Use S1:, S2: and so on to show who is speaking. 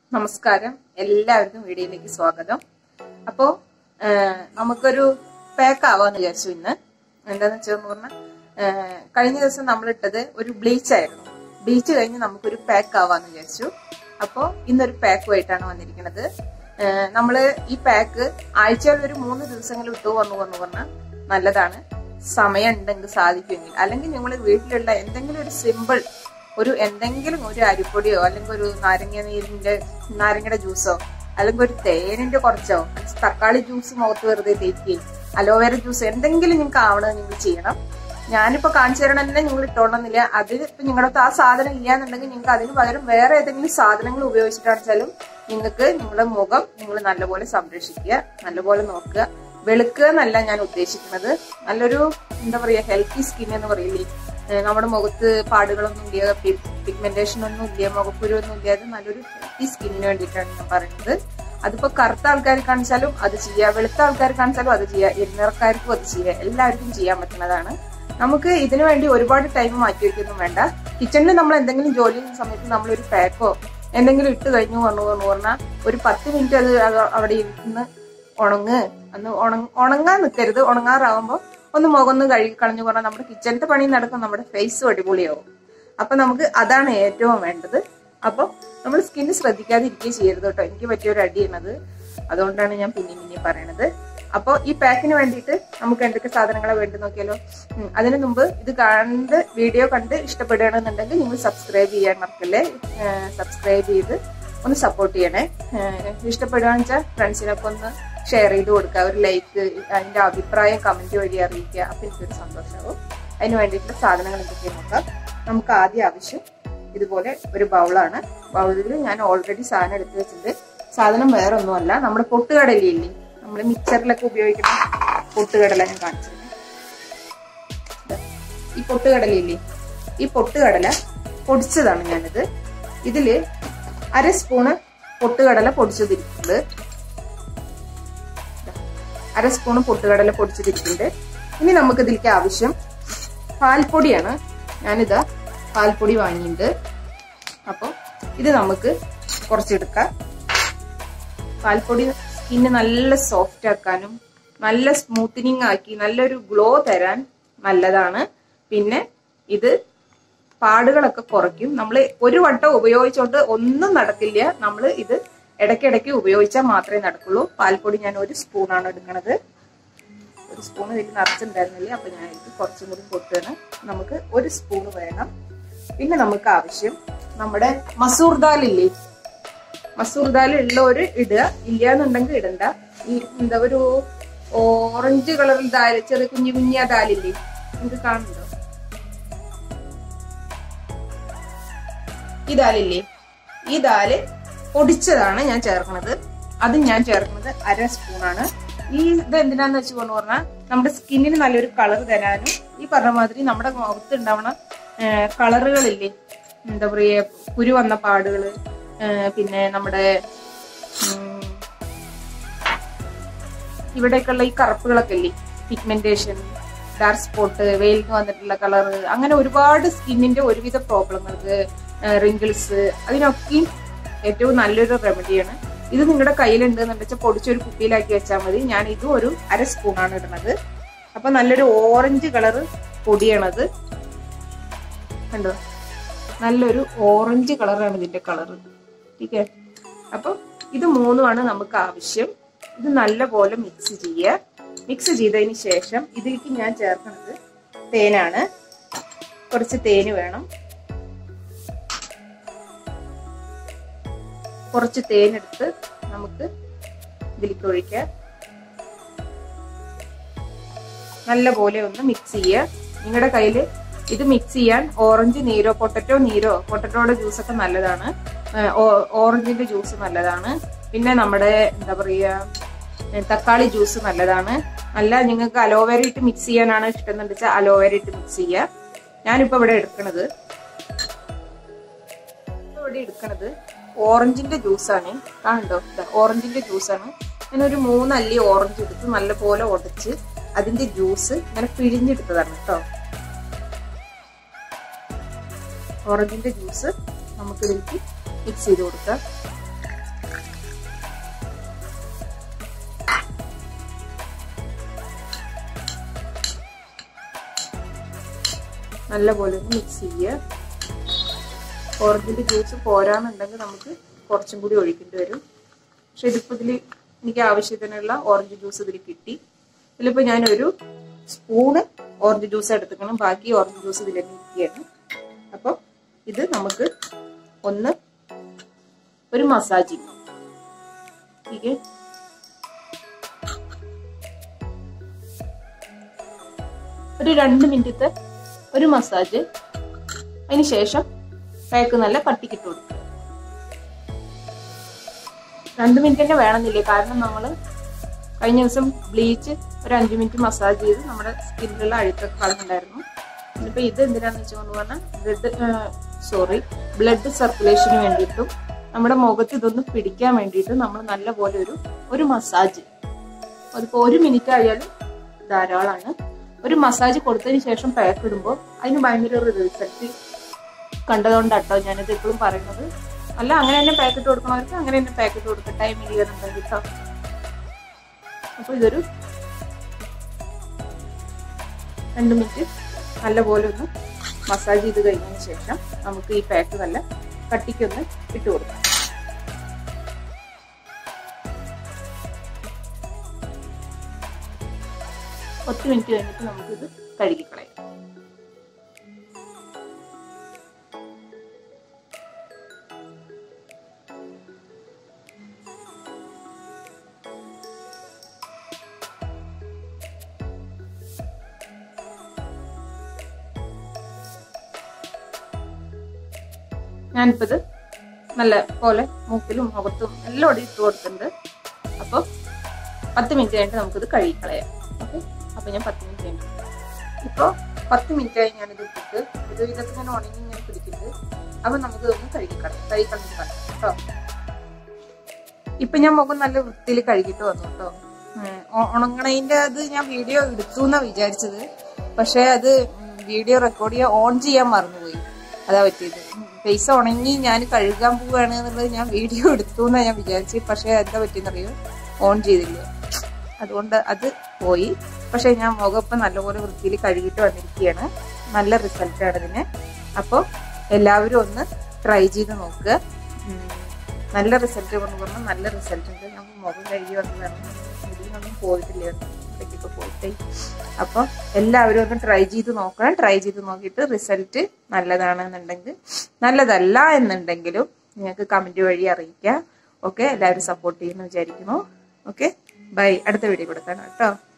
S1: നമസ്കാരം എല്ലാവർക്കും വീഡിയോയിലേക്ക് സ്വാഗതം അപ്പോ ആ, നമുക്കൊരു പാക്ക് ആവാന്ന് വിചാരിച്ചു ഇന്ന് എന്താന്ന് വെച്ചാൽ പറഞ്ഞാൽ കഴിഞ്ഞ ദിവസം നമ്മൾ ഇട്ടത് ഒരു ബ്ലീച്ച് ആയിരുന്നു ബ്ലീച്ച് കഴിഞ്ഞ് നമുക്കൊരു പാക്ക് ആവാന്ന് വിചാരിച്ചു അപ്പോ ഇന്നൊരു പാക്കുമായിട്ടാണ് വന്നിരിക്കുന്നത് ആ, നമ്മള് ഈ പാക്ക് ആഴ്ചയിൽ ഒരു മൂന്ന് ദിവസങ്ങൾ ഇട്ടു വന്നു വന്നു പറഞ്ഞാൽ നല്ലതാണ് സമയം ഉണ്ടെങ്കിൽ സാധിക്കുമെങ്കിൽ അല്ലെങ്കിൽ നിങ്ങൾ വീട്ടിലുള്ള എന്തെങ്കിലും ഒരു സിമ്പിൾ ഒരു എന്തെങ്കിലും ഒരു അരിപ്പൊടിയോ അല്ലെങ്കിൽ ഒരു നാരങ്ങ നീരിന്റെ നാരങ്ങയുടെ ജ്യൂസോ അല്ലെങ്കിൽ ഒരു തേനിന്റെ കുറച്ചോ തക്കാളി ജ്യൂസ് മുഖത്ത് വെറുതെ തേക്കുകയും അലോവേര ജ്യൂസ് എന്തെങ്കിലും നിങ്ങൾക്ക് ആവണത് നിങ്ങൾ ചെയ്യണം ഞാനിപ്പോ കാണിച്ചു തരണം തന്നെ നിങ്ങൾ ഇട്ടോണമെന്നില്ല അത് ഇപ്പൊ നിങ്ങളുടെ അടുത്ത് ആ സാധനം ഇല്ലാന്നുണ്ടെങ്കിൽ നിങ്ങൾക്ക് അതിന് പകരം വേറെ ഏതെങ്കിലും സാധനങ്ങൾ ഉപയോഗിച്ചിട്ടാണെച്ചാലും നിങ്ങൾക്ക് നിങ്ങളുടെ മുഖം നിങ്ങൾ നല്ലപോലെ സംരക്ഷിക്കുക നല്ലപോലെ നോക്കുക വെളുക്കുക എന്നല്ല ഞാൻ ഉദ്ദേശിക്കുന്നത് നല്ലൊരു എന്താ പറയാ ഹെൽത്തി സ്കിൻ എന്ന് പറയില്ലേ ഏഹ് നമ്മുടെ മുഖത്ത് പാടുകളൊന്നും ഇല്ല പിഗ്മെന്റേഷൻ ഒന്നും ഇല്ല മുഖക്കുരു ഒന്നും ഇല്ലാതെ നല്ലൊരു ഹെൽത്തി സ്കിന്നിന് വേണ്ടിയിട്ടാണ് ഞാൻ പറയുന്നത് അതിപ്പോ കറുത്ത ആൾക്കാർ കാണിച്ചാലും അത് ചെയ്യുക വെളുത്ത ആൾക്കാർ കാണിച്ചാലും അത് ചെയ്യുക ഇരുനിറക്കാർക്കും അത് ചെയ്യുക എല്ലാവർക്കും ചെയ്യാൻ പറ്റുന്നതാണ് നമുക്ക് ഇതിനു വേണ്ടി ഒരുപാട് ടൈം മാറ്റി വെക്കൊന്നും വേണ്ട കിച്ചണിൽ നമ്മൾ എന്തെങ്കിലും ജോലി ചെയ്യുന്ന സമയത്ത് നമ്മൾ ഒരു പാക്കോ എന്തെങ്കിലും ഇട്ട് കഴിഞ്ഞു പറഞ്ഞു പറഞ്ഞു പറഞ്ഞാൽ ഒരു പത്ത് മിനിറ്റ് അത് അവ- അവിടെ ഇരുന്ന് ഉണങ്ങ് അന്ന് ഉണങ്ങ ഉണങ്ങാൻ നിൽക്കരുത് ഉണങ്ങാറാവുമ്പോൾ ഒന്ന് മുഖം ഒന്ന് കഴുകി കളഞ്ഞു പറഞ്ഞാൽ നമ്മുടെ കിച്ചണിന്റെ പണി നടക്കും നമ്മുടെ ഫേസും അടിപൊളിയാവും അപ്പൊ നമുക്ക് അതാണ് ഏറ്റവും വേണ്ടത് അപ്പൊ നമ്മൾ സ്കിന്ന് ശ്രദ്ധിക്കാതിരിക്കുകയും ചെയ്യരുത് കേട്ടോ എനിക്ക് പറ്റിയ ഒരു അടിയാണത് അതുകൊണ്ടാണ് ഞാൻ പിന്നെയും പിന്നെയും പറയണത് അപ്പോൾ ഈ പാക്കിന് വേണ്ടിയിട്ട് നമുക്ക് എന്തൊക്കെ സാധനങ്ങളെ വേണ്ടി നോക്കിയാലോ ഉം, അതിനു മുമ്പ് ഇത് കണ്ട് വീഡിയോ കണ്ട് ഇഷ്ടപ്പെടുകയാണെന്നുണ്ടെങ്കിൽ നിങ്ങൾ സബ്സ്ക്രൈബ് ചെയ്യാൻ മറക്കല്ലേ സബ്സ്ക്രൈബ് ചെയ്ത് ഒന്ന് സപ്പോർട്ട് ചെയ്യണേ ഇഷ്ടപ്പെടുകയാണെന്ന് വെച്ചാൽ ഫ്രണ്ട്സിനൊക്കെ ഒന്ന് ഷെയർ ചെയ്ത് കൊടുക്കുക ഒരു ലൈക്ക് അതിന്റെ അഭിപ്രായം കമന്റ് വഴി അറിയിക്കുക അപ്പൊ എനിക്കൊരു സന്തോഷമാവും അതിന് വേണ്ടിയിട്ടുള്ള സാധനങ്ങൾ എന്തൊക്കെയാണ് നോക്കാം നമുക്ക് ആദ്യം ആവശ്യം ഇതുപോലെ ഒരു ബൗളാണ് ബൗളിൽ ഞാൻ ഓൾറെഡി സാധനം എടുത്തു വെച്ചിട്ടുണ്ട് സാധനം വേറെ ഒന്നുമല്ല നമ്മുടെ പൊട്ടുകടലയില്ലേ നമ്മൾ മിക്സറിലൊക്കെ ഉപയോഗിക്കുന്ന പൊട്ടുകടല ഞാൻ കാണിച്ചിരുന്നു ദാ, ഈ പൊട്ടുകടലയില്ലേ ഈ പൊട്ടുകടല പൊടിച്ചതാണ് ഞാനിത് ഇതില് അര സ്പൂണ് പൊട്ടുകടല പൊടിച്ചതിരിക്കുന്നത് അര സ്പൂൺ പൊട്ടുകടല പൊടിച്ചിട്ടിട്ടുണ്ട് ഇനി നമുക്ക് ഇതിലേക്ക് ആവശ്യം പാൽപ്പൊടിയാണ് ഞാനിതാ പാൽപ്പൊടി വാങ്ങിയിട്ടുണ്ട് അപ്പോൾ ഇത് നമുക്ക് കുറച്ചെടുക്കാം പാൽപ്പൊടി സ്കിന്ന് നല്ല സോഫ്റ്റ് ആക്കാനും നല്ല സ്മൂത്തനിങ് ആക്കി നല്ലൊരു ഗ്ലോ തരാൻ നല്ലതാണ് പിന്നെ ഇത് പാടുകളൊക്കെ കുറയ്ക്കും നമ്മൾ ഒരു വട്ടം ഉപയോഗിച്ചോണ്ട് ഒന്നും നടക്കില്ല നമ്മൾ ഇത് ഇടയ്ക്കിടയ്ക്ക് ഉപയോഗിച്ചാൽ മാത്രമേ നടക്കുള്ളൂ പാൽപ്പൊടി ഞാൻ ഒരു സ്പൂണാണ് എടുക്കുന്നത് ഒരു സ്പൂൺ ഇതിൽ നിറച്ചിട്ടുണ്ടായിരുന്നില്ല അപ്പൊ ഞാൻ ഇത് കുറച്ചും കൂടി പൊട്ടുകയാണ് നമുക്ക് ഒരു സ്പൂൺ വേണം പിന്നെ നമുക്ക് ആവശ്യം നമ്മുടെ മസൂർ ദാൽ ഇല്ലേ മസൂർ ദാൽ ഉള്ളവര് ഇടുക ഇല്ല എന്നുണ്ടെങ്കിൽ ഇടണ്ട ഈ എന്താ ഒരു ഓറഞ്ച് കളറിൽ ദാൽ ചെറിയ കുഞ്ഞു കുഞ്ഞിയ ദാലില്ലേ നിങ്ങൾക്ക് കാണുന്നുണ്ടോ ഈ ദാലില്ലേ ഈ ദാല് പൊടിച്ചതാണ് ഞാൻ ചേർക്കുന്നത് അത് ഞാൻ ചേർക്കുന്നത് അര സ്പൂണാണ് ഈ ഇത് എന്തിനാന്ന് വെച്ച് കൊണ്ട് പറഞ്ഞാൽ നമ്മുടെ സ്കിന്നിന് നല്ലൊരു കളർ തരാനും ഈ പറഞ്ഞ മാതിരി നമ്മുടെ മുഖത്ത് ഉണ്ടാവണ കളറുകളില്ലേ എന്താ പറയുക കുരു വന്ന പാടുകള് ഏഹ് പിന്നെ നമ്മുടെ ഉം, ഇവിടേക്കുള്ള ഈ കറുപ്പുകളൊക്കെ ഇല്ലേ പിഗ്മെന്റേഷൻ ഡാർക്ക് സ്പോട്ട് വെയിൽ നിന്ന് വന്നിട്ടുള്ള കളർ അങ്ങനെ ഒരുപാട് സ്കിന്നിന്റെ ഒരുവിധ പ്രോബ്ലങ്ങൾക്ക് റിങ്കിൾസ് അതിനൊക്കെയും ഏറ്റവും നല്ലൊരു റെമഡിയാണ് ഇത് നിങ്ങളുടെ കയ്യിലുണ്ട് എന്ന് വെച്ചാൽ പൊടിച്ചൊരു കുപ്പിയിലാക്കി വെച്ചാൽ മതി ഞാൻ ഇതും ഒരു അര സ്പൂണാണ് ഇടുന്നത് അപ്പൊ നല്ലൊരു ഓറഞ്ച് കളർ പൊടിയാണത് കണ്ടോ നല്ലൊരു ഓറഞ്ച് കളറാണ് ഇതിന്റെ കളർ ടീക്കെ അപ്പൊ ഇത് മൂന്നുമാണ് നമുക്ക് ആവശ്യം ഇത് നല്ലപോലെ മിക്സ് ചെയ്യുക മിക്സ് ചെയ്തതിന് ശേഷം ഇതിലേക്ക് ഞാൻ ചേർക്കുന്നത് തേനാണ് കുറച്ച് തേന് വേണം കുറച്ച് തേനെടുത്ത് നമുക്ക് ഇതിലേക്ക് ഒഴിക്കാം നല്ലപോലെ ഒന്ന് മിക്സ് ചെയ്യുക നിങ്ങളുടെ കയ്യിൽ ഇത് മിക്സ് ചെയ്യാൻ ഓറഞ്ച് നീരോ പൊട്ടറ്റോ നീരോ പൊട്ടറ്റോയുടെ ജ്യൂസ് ഒക്കെ നല്ലതാണ് ഏഹ് ഓ- ഓറഞ്ചിന്റെ ജ്യൂസ് നല്ലതാണ് പിന്നെ നമ്മുടെ എന്താ പറയുക ഏഹ് തക്കാളി ജ്യൂസ് നല്ലതാണ് അല്ല നിങ്ങൾക്ക് അലോവേര ഇട്ട് മിക്സ് ചെയ്യാനാണ് ഇഷ്ടം എന്ന് വെച്ചാൽ അലോവേര ഇട്ട് മിക്സ് ചെയ്യുക ഞാനിപ്പോ ഇവിടെ എടുക്കണത് ഇവിടെ എടുക്കണത് ഓറഞ്ചിന്റെ ജ്യൂസാണ് കാണുണ്ടോ ദാ ഓറഞ്ചിന്റെ ജ്യൂസാണ് ഞാനൊരു മൂന്നല്ലി ഓറഞ്ച് എടുത്ത് നല്ലപോലെ ഉടച്ച് അതിന്റെ ജ്യൂസ് ഇങ്ങനെ പിഴിഞ്ഞെടുത്തതാണ് കേട്ടോ ഓറഞ്ചിന്റെ ജ്യൂസ് നമുക്ക് ഇതിലേക്ക് മിക്സ് ചെയ്ത് കൊടുക്കാം നല്ലപോലെ ഒന്ന് മിക്സ് ചെയ്യുക ഓറഞ്ചിന്റെ ജ്യൂസ് പോരാന്നുണ്ടെങ്കിൽ നമുക്ക് കുറച്ചും കൂടി ഒഴിക്കേണ്ടി വരും പക്ഷെ ഇതിപ്പോൾ ഇതിൽ എനിക്ക് ആവശ്യത്തിനുള്ള ഓറഞ്ച് ജ്യൂസ് ഇതിൽ കിട്ടി ഇതിലിപ്പോൾ ഞാനൊരു സ്പൂണ് ഓറഞ്ച് ജ്യൂസ് എടുത്തുക്കണം ബാക്കി ഓറഞ്ച് ജ്യൂസ് ഇതിൽ ഇരിക്കുകയാണ് അപ്പോൾ ഇത് നമുക്ക് ഒന്ന് ഒരു മസാജിങ് ठीक ഒരു രണ്ട് മിനിറ്റത്തെ ഒരു മസാജ് അതിന് ശേഷം പാക്ക് നല്ല കട്ടിക്കിട്ട് കൊടുക്കുക രണ്ട് മിനിറ്റ് തന്നെ വേണമെന്നില്ല കാരണം നമ്മൾ കഴിഞ്ഞ ദിവസം ബ്ലീച്ച് ഒരു അഞ്ച് മിനിറ്റ് മസാജ് ചെയ്ത് നമ്മുടെ സ്കിന്നിലുള്ള അഴുക്കൊക്കെ കളഞ്ഞിട്ടുണ്ടായിരുന്നു ഇനിയിപ്പോൾ ഇത് എന്തിനാന്ന് വെച്ചോന്ന് പറഞ്ഞാൽ ബ്ലഡ് സോറി ബ്ലഡ് സർക്കുലേഷന് വേണ്ടിയിട്ടും നമ്മുടെ മുഖത്ത് ഇതൊന്ന് പിടിക്കാൻ വേണ്ടിയിട്ട് നമ്മൾ നല്ലപോലെ ഒരു ഒരു മസാജ് അതിപ്പോൾ ഒരു മിനിറ്റ് ആയാലും ധാരാളമാണ് ഒരു മസാജ് കൊടുത്തതിന് ശേഷം പാക്ക് ഇടുമ്പോൾ അതിന് ഭയങ്കര ഒരു റിസൾട്ട് കണ്ടതുകൊണ്ടാട്ടോ ഞാനിത് എപ്പോഴും പറയുന്നത് അല്ല അങ്ങനെ തന്നെ പാക്കറ്റ് കൊടുക്കണവർക്ക് അങ്ങനെ തന്നെ പാക്കറ്റ് കൊടുക്കുക ടൈം ഇല്ലെന്നുണ്ടെങ്കിൽ കേട്ടോ അപ്പോൾ ഇതൊരു രണ്ട് മിനിറ്റ് നല്ലപോലെ ഒന്ന് മസാജ് ചെയ്ത് കഴിഞ്ഞതിന് ശേഷം നമുക്ക് ഈ പാക്ക് നല്ല കട്ടിക്കൊന്ന് ഇട്ട് കൊടുക്കാം പത്ത് മിനിറ്റ് കഴിഞ്ഞിട്ട് നമുക്കിത് കഴുകിക്കളയാം ഞാനിപ്പോൾ ഇത് നല്ല പോലെ മൂക്കിലും മുഖത്തും എല്ലാം ഒടി ഇട്ട് കൊടുത്തിട്ടുണ്ട് അപ്പോൾ പത്ത് മിനിറ്റ് കഴിഞ്ഞിട്ട് നമുക്കിത് കഴുകിക്കളയാം ഓക്കെ അപ്പോൾ ഞാൻ പത്ത് മിനിറ്റ് കഴിഞ്ഞു ഇപ്പോൾ പത്ത് മിനിറ്റ് ആയി ഞാനിത് ഇട്ടിട്ട് ഇത് ഇതൊക്കെ ഞാൻ ഉണങ്ങി ഞാൻ പിടിക്കുന്നത് അപ്പോൾ നമുക്ക് ഒന്ന് കഴുകിക്കളയാം കഴുകിക്കളഞ്ഞിട്ട് കളയാം കേട്ടോ ഇപ്പം ഞാൻ മുഖം നല്ല വൃത്തിയിൽ കഴുകിയിട്ട് വന്നു കേട്ടോ ഉണങ്ങണതിൻ്റെ അത് ഞാൻ വീഡിയോ എടുത്തു എന്നാണ് വിചാരിച്ചത് പക്ഷേ അത് വീഡിയോ റെക്കോർഡ് ചെയ്യാൻ ഓൺ ചെയ്യാൻ മറന്നുപോയി അതാ പറ്റിയത് ഫേസ് ഉണങ്ങി ഞാൻ കഴുകാൻ പോവുകയാണ് എന്നുള്ളത് ഞാൻ വീഡിയോ എടുത്തു എന്നാണ് ഞാൻ വിചാരിച്ചത് പക്ഷേ എന്താ പറ്റിയെന്നറിയോ ഓൺ ചെയ്തില്ല അതുകൊണ്ട് അത് പോയി പക്ഷേ ഞാൻ മുഖപ്പം നല്ലപോലെ വൃത്തിയിൽ കഴുകിയിട്ട് വന്നിരിക്കുകയാണ് നല്ല റിസൾട്ടാണ് ഇതിന് അപ്പോൾ എല്ലാവരും ഒന്ന് ട്രൈ ചെയ്ത് നോക്കുക നല്ല റിസൾട്ട് കൊണ്ട് പറഞ്ഞാൽ നല്ല റിസൾട്ട് ഉണ്ട് ഞാൻ മുഖം കഴുകി വന്നതാണ് മുടിയിലൊന്നും പോയിട്ടില്ല ഇടയ്ക്കൊക്കെ പോയിട്ടേ അപ്പോൾ എല്ലാവരും ഒന്ന് ട്രൈ ചെയ്ത് നോക്കണം ട്രൈ ചെയ്ത് നോക്കിയിട്ട് റിസൾട്ട് നല്ലതാണെന്നുണ്ടെങ്കിൽ നല്ലതല്ല എന്നുണ്ടെങ്കിലും നിങ്ങൾക്ക് കമൻറ്റ് വഴി അറിയിക്കുക ഓക്കെ എല്ലാവരും സപ്പോർട്ട് ചെയ്യുമെന്ന് വിചാരിക്കുന്നു ഓക്കെ ബൈ അടുത്ത വീഡിയോ കൊടുക്കണം കേട്ടോ